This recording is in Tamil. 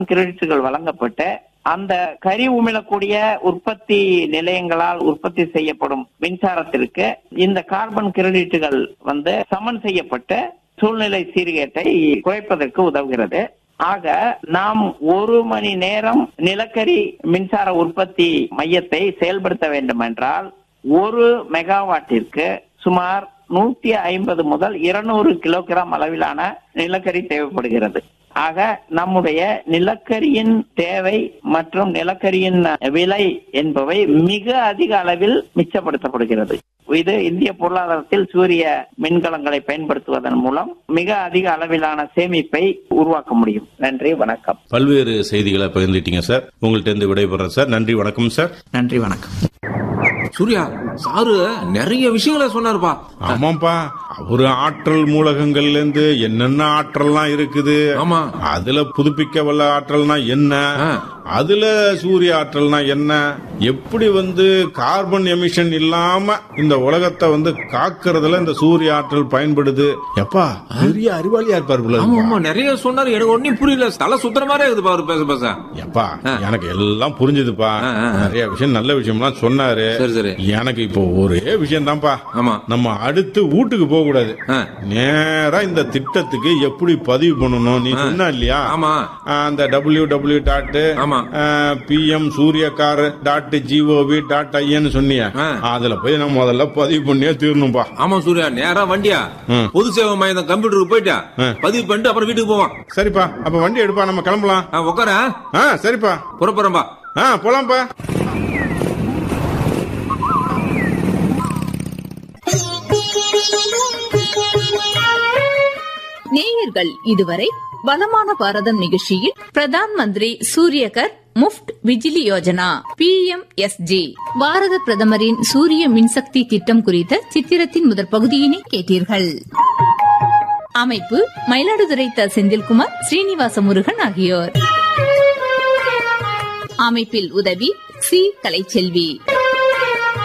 கிரெடிட்டுகள் வழங்கப்பட்டு அந்த கரி உமிழக்கூடிய உற்பத்தி நிலையங்களால் உற்பத்தி செய்யப்படும் மின்சாரத்திற்கு இந்த கார்பன் கிரெடிட்டுகள் வந்து சமன் செய்யப்பட்டு சூழ்நிலை சீர்கேட்டை குறைப்பதற்கு உதவுகிறது ஆக நாம் ஒரு மணி நேரம் நிலக்கரி மின்சார உற்பத்தி மையத்தை செயல்படுத்த வேண்டும் என்றால் ஒரு மெகாவாட்டிற்கு சுமார் நூத்தி ஐம்பது முதல் இருநூறு கிலோகிராம் அளவிலான நிலக்கரி தேவைப்படுகிறது ஆக நம்முடைய நிலக்கரியின் தேவை மற்றும் நிலக்கரியின் விலை என்பவை மிக அதிக அளவில் மிச்சப்படுத்தப்படுகிறது இது இந்திய பொருளாதாரத்தில் சூரிய மின்கலங்களை பயன்படுத்துவதன் மூலம் மிக அதிக அளவிலான சேமிப்பை உருவாக்க முடியும் நன்றி வணக்கம் பல்வேறு செய்திகளை பகிர்ந்துட்டீங்க சார் உங்கள்ட்ட இருந்து விடைபெறேன் சார் நன்றி வணக்கம் சார் நன்றி வணக்கம் சூர்யா சாரு நிறைய விஷயங்களை சொன்னாருப்பா ஆமாப்பா ஒரு ஆற்றல் மூலகங்கள்ல இருந்து என்னென்ன ஆற்றல்லாம் இருக்குது ஆமா. அதுல புதுப்பிக்க வல்ல ஆற்றல்னா என்ன ஆ. அதுல சூரிய ஆற்றல்னா என்ன எப்படி வந்து கார்பன் எமிஷன் இல்லாம இந்த உலகத்தை வந்து காக்கிறதுல இந்த சூரிய ஆற்றல் பயன்படுது எப்பா பெரிய அறிவாளியா இருப்பார் போல ஆமா இருக்குப்பா. ஆமா நிறைய சொன்னாரு எனக்கு ஒன்னும் புரியல தலை சுத்துற மாதிரி இருக்குதுப்பா அவரு பேச பேச எப்பா ஆ. எனக்கு எல்லாம் புரிஞ்சுதுப்பா ஆ, ஆ, ஆ. நிறைய விஷயம் நல்ல விஷயம்லாம் சொன்னாரு சரி சரி எனக்கு இப்போ ஒரே விஷயம் தான்ப்பா ஆமா நம்ம அடுத்து வீட்டுக்கு போக கூடாது ஆ. நேரா இந்த திட்டத்துக்கு எப்படி பதிவு பண்ணணும் நீ சொன்ன இல்லையா ஆமா ஆ, அந்த டபிள்யூ டபிள்யூ டாட் ஆமா. PM Suryaghar dot G O V dot ஐஎன்னு சொன்னிய ஆ. அதுல போய் நான் முதல்ல பதிவு பண்ணியே தீரணும்பா ஆமா சூர்யா நேரா வண்டியா ம். பொது சேவை மையம் கம்ப்யூட்டருக்கு போயிட்டா ஆ. பதிவு பண்ணிட்டு அப்புறம் வீட்டுக்கு போவான் சரிப்பா அப்ப வண்டி எடுப்பா நம்ம கிளம்பலாம் ஆ, உட்கார ஆ சரிப்பா புறப்புறம்பா ஆ போலாம்ப்பா நேயர்கள் இதுவரை வளமான பாரதம் நிகழ்ச்சியில் Pradhan Mantri Suryaghar Muft Bijli Yojana P M S G பாரத பிரதமரின் சூரிய மின்சக்தி திட்டம் குறித்த சித்திரத்தின் முதற் பகுதியினை கேட்டீர்கள் அமைப்பு மயிலாடுதுறை த செந்தில்குமார் ஸ்ரீனிவாச முருகன் ஆகியோர் அமைப்பில் உதவி சி கலைச்செல்வி